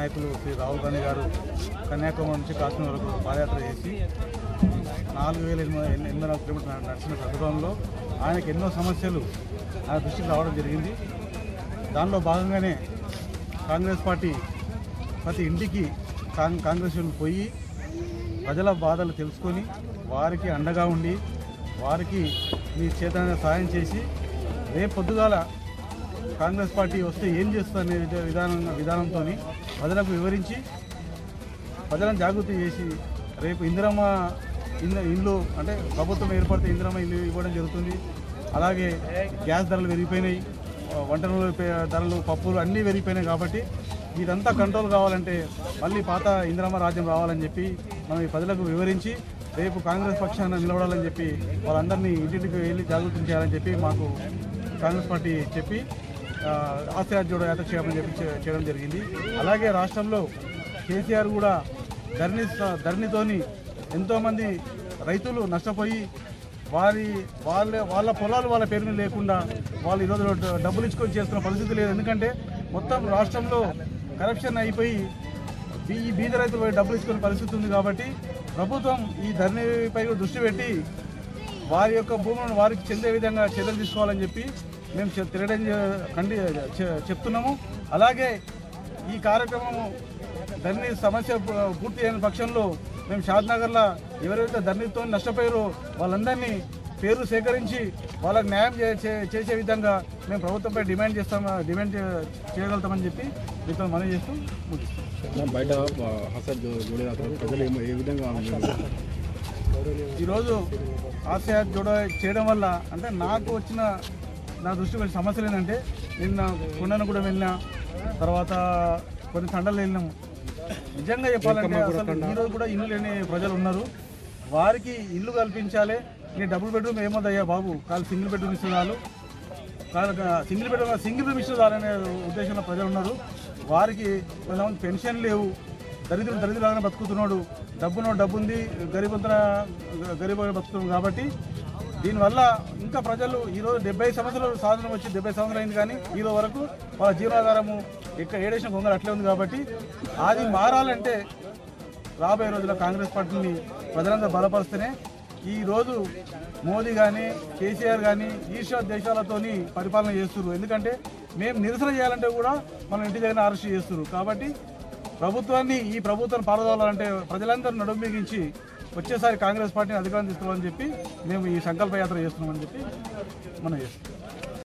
నాయకులు శ్రీ రాహుల్ గాంధీ గారు కన్యాకుమారి నుంచి కాశ్మీర్ వరకు పాదయాత్ర చేసి నాలుగు వేల ఎనిమిది ఎనిమిది వందల కిలోమీటర్లు నడిచిన సందర్భంలో ఆయనకు ఎన్నో సమస్యలు ఆయన దృష్టికి రావడం జరిగింది దానిలో భాగంగానే కాంగ్రెస్ పార్టీ ప్రతి ఇంటికి కాంగ్ కాంగ్రెస్ వాళ్ళు పోయి ప్రజల బాధలు తెలుసుకొని వారికి అండగా ఉండి వారికి మీ చేతన సాయం చేసి రేపు పొద్దుగాల కాంగ్రెస్ పార్టీ వస్తే ఏం చేస్తుందనే విధ- విధానం విధానంతో ప్రజలకు వివరించి ప్రజలను జాగృతి చేసి రేపు ఇందిరమ్మ ఇల్లు ఇల్లు అంటే ప్రభుత్వం ఏర్పడితే ఇందిరమ్మ ఇల్లు ఇవ్వడం జరుగుతుంది అలాగే గ్యాస్ ధరలు పెరిగిపోయినాయి ఆ, వంట నూనె పే- ధరలు పప్పులు అన్నీ పెరిగిపోయినాయి కాబట్టి ఇదంతా కంట్రోల్ కావాలంటే మళ్ళీ పాత ఇందిరమ్మ రాజ్యం రావాలని చెప్పి మనం ఈ ప్రజలకు వివరించి రేపు కాంగ్రెస్ పక్షాన నిలబడాలని చెప్పి వాళ్ళందరినీ ఇంటింటికి వెళ్ళి జాగృతం చేయాలని చెప్పి మాకు కాంగ్రెస్ పార్టీ చెప్పి ఆశయా జోడో యాత్ర చేయమని చెప్పి చే- చేయడం జరిగింది అలాగే రాష్ట్రంలో కేసీఆర్ కూడా ధరణి ధరణితోని ఎంతోమంది రైతులు నష్టపోయి వారి వాళ్ళ వాళ్ళ పొలాలు వాళ్ళ పేరు మీద లేకుండా వాళ్ళు ఈరోజు డ- డబ్బులు ఇచ్చుకొని చేస్తున్న పరిస్థితి లేదు ఎందుకంటే మొత్తం రాష్ట్రంలో కరప్షన్ అయిపోయి ఈ ఈ బీద రైతులు పోయి డబ్బులు ఇచ్చుకునే పరిస్థితి ఉంది కాబట్టి ప్రభుత్వం ఈ ధరణిపై కూడా దృష్టి పెట్టి వారి యొక్క భూములను వారికి చెందే విధంగా చర్యలు తీసుకోవాలని చెప్పి మేము చె- తిరగడం చే- ఖండి చె- చెప్తున్నాము అలాగే ఈ కార్యక్రమం ధరణి సమస్య పూ- పూర్తి అయిన పక్షంలో మేము షాద్నగర్లో ఎవరైతే ధరణితో నష్టపోయారో వాళ్ళందరినీ పేర్లు సేకరించి వాళ్ళకి న్యాయం చే- చే- చేసే విధంగా మేము ప్రభుత్వంపై డిమాండ్ చేస్తాం డిమాండ్ చే- చేయగలుగుతామని చెప్పి మీతో మనవి చేస్తూ ముగిస్తాం బయట హసద్ జోడే ప్రజలు ఏమో- ఏ విధంగా ఈరోజు ఆశయ జోడ చేయడం వల్ల అంటే నాకు వచ్చిన నా దృష్టికి వచ్చిన సమస్యలు ఏంటంటే నిన్న కొండను కూడా వెళ్ళినా తర్వాత కొన్ని తండలు వెళ్ళినాము నిజంగా చెప్పాలంటే అసలు ఈరోజు కూడా ఇల్లు లేని ప్రజలు ఉన్నారు వారికి ఇల్లు కల్పించాలి నీ డబుల్ బెడ్రూమ్ ఏమోదయ్యా బాబు కాదు సింగిల్ బెడ్రూమ్ ఇస్తున్నారు కాదు సింగిల్ బెడ్రూమ్ సింగిల్ రూమ్ ఇస్తున్నారనే ఉద్దేశంలో ప్రజలు ఉన్నారు వారికి కొంతమంది పెన్షన్ లేవు దరిద్రుడు దరిద్రులాగానే బతుకుతున్నాడు డబ్బునో డబ్బు ఉంది గరీబంతన గరీబ్ బతుకుతున్నాడు కాబట్టి దీనివల్ల ఇంకా ప్రజలు ఈరోజు డెబ్బై సంవత్సరాలు సాధన వచ్చి డెబ్బై సంవత్సరాలు అయింది కానీ ఈరోజు వరకు వాళ్ళ జీవనాధారము ఇక్కడ ఏడేసిన గొంగలు అట్లే ఉంది కాబట్టి అది మారాలంటే రాబోయే రోజుల్లో కాంగ్రెస్ పార్టీని ప్రజలందరూ బలపరిస్తేనే ఈ రోజు మోదీ కానీ కేసీఆర్ కానీ ఈర్ష్యా దేశాలతోని పరిపాలన చేస్తున్నారు ఎందుకంటే మేము నిరసన చేయాలంటే కూడా మనం ఇంటి దగ్గర అరెస్ట్ చేస్తున్నారు కాబట్టి ప్రభుత్వాన్ని ఈ ప్రభుత్వాన్ని పారదోలాలంటే ప్రజలందరూ నడుము బిగించి వచ్చేసారి కాంగ్రెస్ పార్టీని అధికారం తీసుకోవాలని చెప్పి మేము ఈ సంకల్ప యాత్ర చేస్తున్నామని చెప్పి మనం చేస్తున్నాం